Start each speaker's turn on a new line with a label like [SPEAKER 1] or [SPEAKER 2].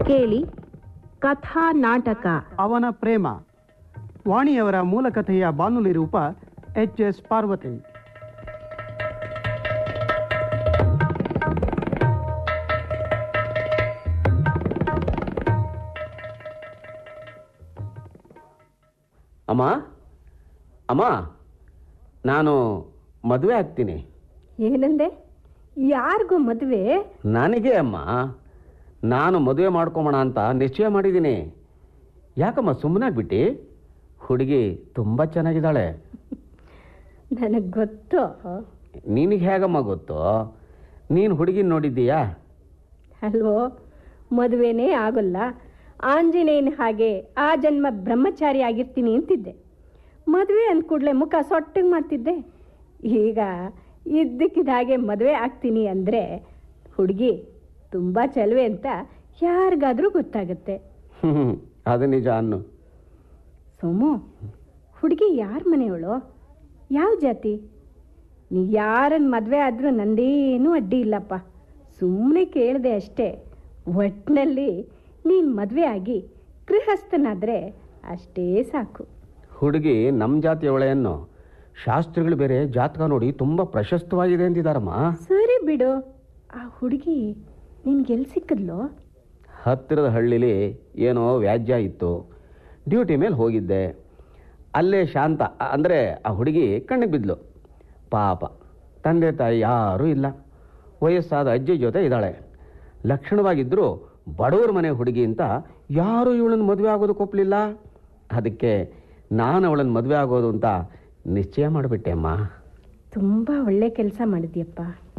[SPEAKER 1] ಕೇಳಿ ಕಥಾ ನಾಟಕ
[SPEAKER 2] ಅವನ ಪ್ರೇಮ ವಾಣಿಯವರ ಮೂಲಕಥೆಯ ಬಾನುಲಿ ರೂಪ ಎಚ್ ಎಸ್ ಪಾರ್ವತಿ
[SPEAKER 3] ಅಮ್ಮ ಅಮ್ಮ ನಾನು ಮದುವೆ ಆಗ್ತೀನಿ
[SPEAKER 4] ಏನಂದೆ ಯಾರಿಗೂ ಮದುವೆ
[SPEAKER 3] ನನಗೆ ಅಮ್ಮ ನಾನು ಮದುವೆ ಮಾಡ್ಕೊಂಬೋಣ ಅಂತ ನಿಶ್ಚಯ ಮಾಡಿದ್ದೀನಿ ಯಾಕಮ್ಮ ಸುಮ್ಮನಾಗ್ಬಿಟ್ಟು ಹುಡುಗಿ ತುಂಬ ಚೆನ್ನಾಗಿದ್ದಾಳೆ
[SPEAKER 4] ನನಗೆ ಗೊತ್ತು
[SPEAKER 3] ನಿನಗೆ ಹೇಗಮ್ಮ ಗೊತ್ತು ನೀನು ಹುಡುಗಿನ ನೋಡಿದ್ದೀಯಾ
[SPEAKER 4] ಅಲ್ವೋ ಮದುವೆನೇ ಆಗೋಲ್ಲ ಆಂಜನೇಯನ ಹಾಗೆ ಆ ಜನ್ಮ ಬ್ರಹ್ಮಚಾರಿ ಆಗಿರ್ತೀನಿ ಅಂತಿದ್ದೆ ಮದುವೆ ಅಂದ ಕೂಡಲೇ ಮುಖ ಸೊಟ್ಟಿಗೆ ಮಾಡ್ತಿದ್ದೆ ಈಗ ಇದ್ದಕ್ಕಿದ್ದ ಹಾಗೆ ಮದುವೆ ಆಗ್ತೀನಿ ಅಂದರೆ ಹುಡುಗಿ ತುಂಬ ಚಲುವೆ ಅಂತ ಯಾರಿಗಾದರೂ ಗೊತ್ತಾಗುತ್ತೆ
[SPEAKER 3] ಹ್ಞೂ ಅದು ನಿಜ ಅನ್ನು
[SPEAKER 4] ಸೋಮು ಹುಡುಗಿ ಯಾರ ಮನೆಯವಳು ಯಾವ ಜಾತಿ ನೀ ಯಾರನ್ನ ಮದುವೆ ಆದರೂ ನಂದೇನೂ ಅಡ್ಡಿ ಇಲ್ಲಪ್ಪ ಸುಮ್ಮನೆ ಕೇಳಿದೆ ಅಷ್ಟೇ ಒಟ್ಟಿನಲ್ಲಿ ನೀನು ಮದುವೆ ಆಗಿ ಗೃಹಸ್ಥನಾದರೆ ಅಷ್ಟೇ ಸಾಕು
[SPEAKER 3] ಹುಡುಗಿ ನಮ್ಮ ಜಾತಿಯವಳೆಯನ್ನು ಶಾಸ್ತ್ರಿಗಳು ಬೇರೆ ಜಾತಕ ನೋಡಿ ತುಂಬ ಪ್ರಶಸ್ತವಾಗಿದೆ ಅಂತಿದ್ದಾರಮ್ಮ
[SPEAKER 4] ಸರಿ ಬಿಡು ಆ ಹುಡುಗಿ ನಿನ್ಗೆಲ್ಲಿ ಸಿಕ್ಕಿದ್ಲೋ
[SPEAKER 3] ಹತ್ತಿರದ ಹಳ್ಳಿಲಿ ಏನೋ ವ್ಯಾಜ್ಯ ಇತ್ತು ಡ್ಯೂಟಿ ಮೇಲೆ ಹೋಗಿದ್ದೆ ಅಲ್ಲೇ ಶಾಂತ ಅಂದರೆ ಆ ಹುಡುಗಿ ಕಣ್ಣಿಗೆ ಬಿದ್ಲು ಪಾಪ ತಂದೆ ತಾಯಿ ಯಾರೂ ಇಲ್ಲ ವಯಸ್ಸಾದ ಅಜ್ಜಿ ಜೊತೆ ಇದ್ದಾಳೆ ಲಕ್ಷಣವಾಗಿದ್ದರೂ ಬಡವರ ಮನೆ ಹುಡುಗಿ ಅಂತ ಯಾರೂ ಇವಳನ್ನು ಮದುವೆ ಆಗೋದಕ್ಕೆ ಒಪ್ಪಲಿಲ್ಲ ಅದಕ್ಕೆ ನಾನು ಅವಳನ್ನು ಮದುವೆ ಆಗೋದು ಅಂತ ನಿಶ್ಚಯ ಮಾಡಿಬಿಟ್ಟೆ ಅಮ್ಮ
[SPEAKER 4] ತುಂಬ ಒಳ್ಳೆ ಕೆಲಸ ಮಾಡಿದ್ಯಪ್ಪ